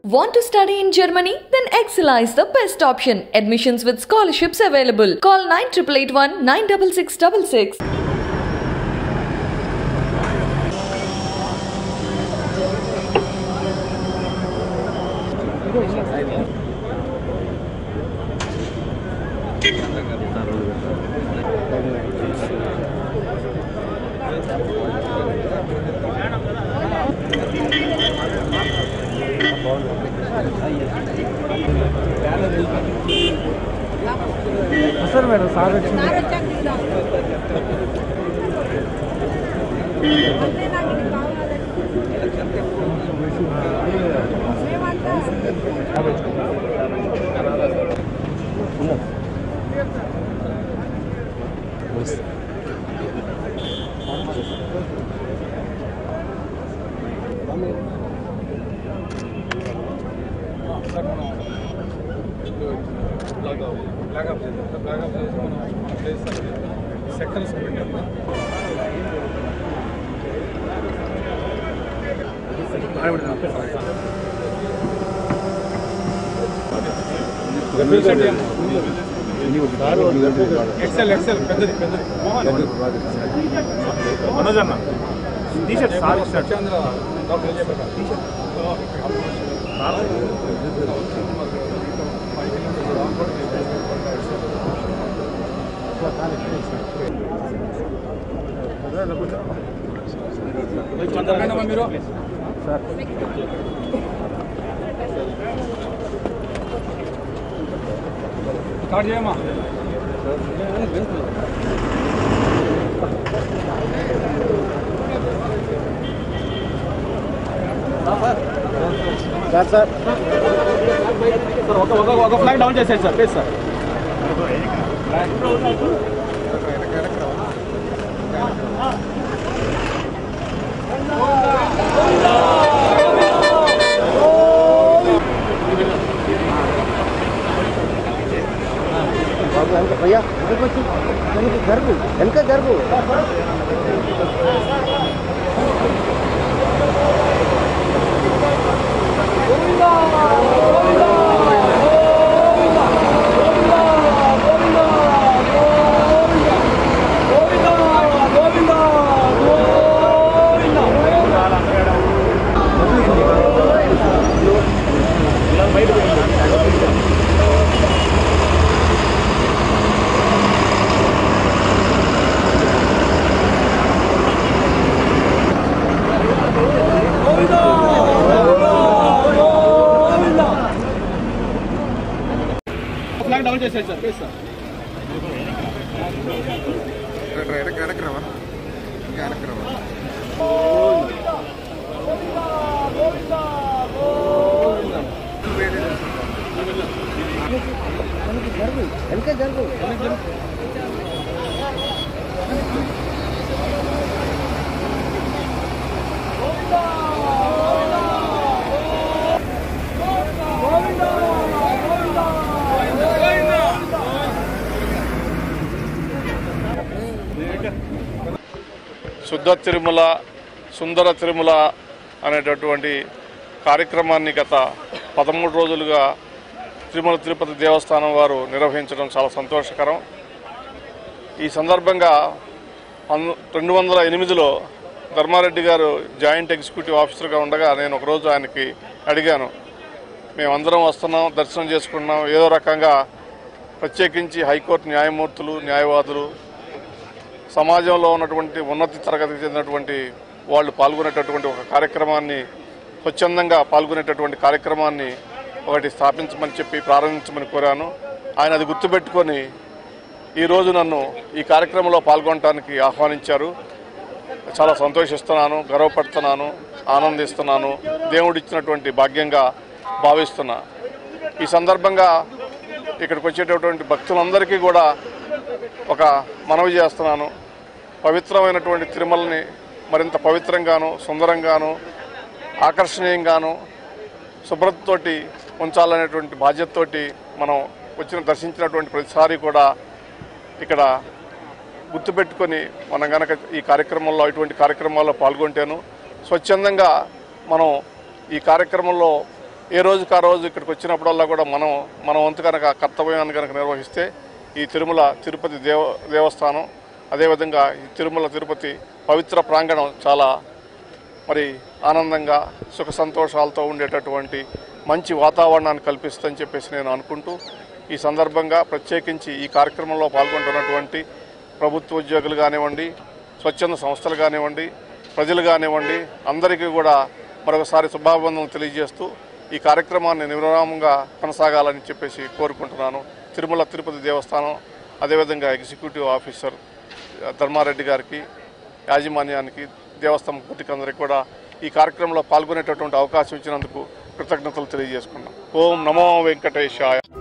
Want to study in Germany? Then Excella is the best option. Admissions with scholarships available. Call 9881 96666. Sir madam sir వచ్చింది sectors పెట్టాము excel excel పెద్దది పెద్దది మనోజ్ అన్న T shirt sir Satyandhra doctor Vijayaprakash మీరు start చేయమ్మా sir sir ఒక ఒక ఒక ఫ్లాగ్ డౌన్ చేసేది సార్ ప్లీజ్ సార్ భయ్యా వెనక వచ్చి వెనక జరుగు వెనక జరుగు ఫ్లాగ్ డౌన్ చేసేది సార్ ప్లీజ్ సార్ జరుగు వెనక జరుగు శుద్ధ తిరుమల సుందర తిరుమల అనేటటువంటి కార్యక్రమాన్ని గత పదమూడు రోజులుగా తిరుమల తిరుపతి దేవస్థానం వారు నిర్వహించడం చాలా సంతోషకరం ఈ సందర్భంగా అన్- రెండు వందల ఎనిమిదిలో ధర్మారెడ్డి గారు జాయింట్ ఎగ్జిక్యూటివ్ ఆఫీసర్గా ఉండగా నేను ఒకరోజు ఆయనకి అడిగాను మేమందరం వస్తున్నాం దర్శనం చేసుకున్నాం ఏదో రకంగా ప్రత్యేకించి హైకోర్టు న్యాయమూర్తులు న్యాయవాదులు సమాజంలో ఉన్నటువంటి ఉన్నత తరగతికి చెందినటువంటి వాళ్ళు పాల్గొనేటటువంటి ఒక కార్యక్రమాన్ని స్వచ్ఛందంగా పాల్గొనేటటువంటి కార్యక్రమాన్ని ఒకటి స్థాపించమని చెప్పి ప్రారంభించమని కోరాను ఆయన అది గుర్తుపెట్టుకొని ఈరోజు నన్ను ఈ కార్యక్రమంలో పాల్గొనడానికి ఆహ్వానించారు చాలా సంతోషిస్తున్నాను గర్వపడుతున్నాను ఆనందిస్తున్నాను దేవుడిచ్చినటువంటి భాగ్యంగా భావిస్తున్నా ఈ సందర్భంగా ఇక్కడికి వచ్చేటటువంటి భక్తులందరికీ కూడా ఒక మనవి చేస్తున్నాను పవిత్రమైనటువంటి తిరుమలని మరింత పవిత్రంగాను సుందరంగాను ఆకర్షణీయంగాను శుభ్రతతోటి ఉంచాలనేటువంటి బాధ్యతతోటి మనం వచ్చిన దర్శించినటువంటి ప్రతిసారి కూడా ఇక్కడ గుర్తుపెట్టుకొని మనం గనక ఈ కార్యక్రమంలో ఇటువంటి కార్యక్రమాల్లో పాల్గొంటేను స్వచ్ఛందంగా మనం ఈ కార్యక్రమంలో ఏ రోజుకి ఆ రోజు ఇక్కడికి వచ్చినప్పుడల్లా కూడా మనం మన వంతు కనుక కర్తవ్యాన్ని కనుక నిర్వహిస్తే ఈ తిరుమల తిరుపతి దేవ దేవస్థానం అదేవిధంగా ఈ తిరుమల తిరుపతి పవిత్ర ప్రాంగణం చాలా మరి ఆనందంగా సుఖ సంతోషాలతో ఉండేటటువంటి మంచి వాతావరణాన్ని కల్పిస్తుందని చెప్పేసి నేను అనుకుంటూ ఈ సందర్భంగా ప్రత్యేకించి ఈ కార్యక్రమంలో పాల్గొంటున్నటువంటి ప్రభుత్వ ఉద్యోగులు కానివ్వండి స్వచ్ఛంద సంస్థలు కానివ్వండి ప్రజలు కానివ్వండి అందరికీ కూడా మరొకసారి శుభాభివందనలు తెలియజేస్తూ ఈ కార్యక్రమాన్ని నిర్విరామంగా కొనసాగాలని చెప్పేసి కోరుకుంటున్నాను తిరుమల తిరుపతి దేవస్థానం అదేవిధంగా ఎగ్జిక్యూటివ్ ఆఫీసర్ ధర్మారెడ్డి గారికి యాజమాన్యానికి దేవస్థానం అందరికీ కూడా ఈ కార్యక్రమంలో పాల్గొనేటటువంటి అవకాశం ఇచ్చినందుకు కృతజ్ఞతలు తెలియజేసుకున్నాం ఓం నమో వెంకటేశాయ